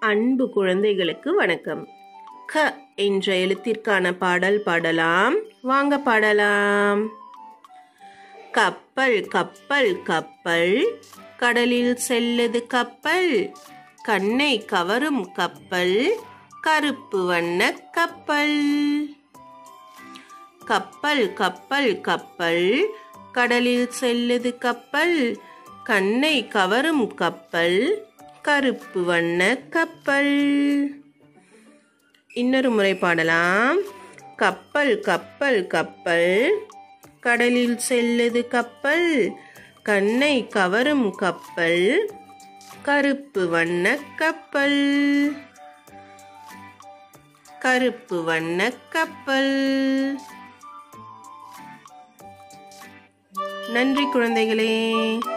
அன்பு குழந்தைகளுக்கு வணக்கம் க என்ற எழுத்திற்கான பாடல் பாடலாம் வாங்க பாடலாம் கப்பல் கப்பல் கப்பல் கடலில் செல்லுது கப்பல் கண்ணை கவரும் கப்பல் கருப்பு வண்ண கப்பல் கப்பல் கப்பல் கப்பல் கடலில் செல்லுது கப்பல் கண்ணை கவரும் கப்பல் கருப்பு வண்ண கப்பல் இன்னொரு முறை பாடலாம் கப்பல் கப்பல் கப்பல் கடலில் செல்லுது கப்பல் கண்ணை கவரும் கப்பல் கருப்பு வண்ண கப்பல் கருப்பு வண்ண கப்பல் நன்றி குழந்தைகளே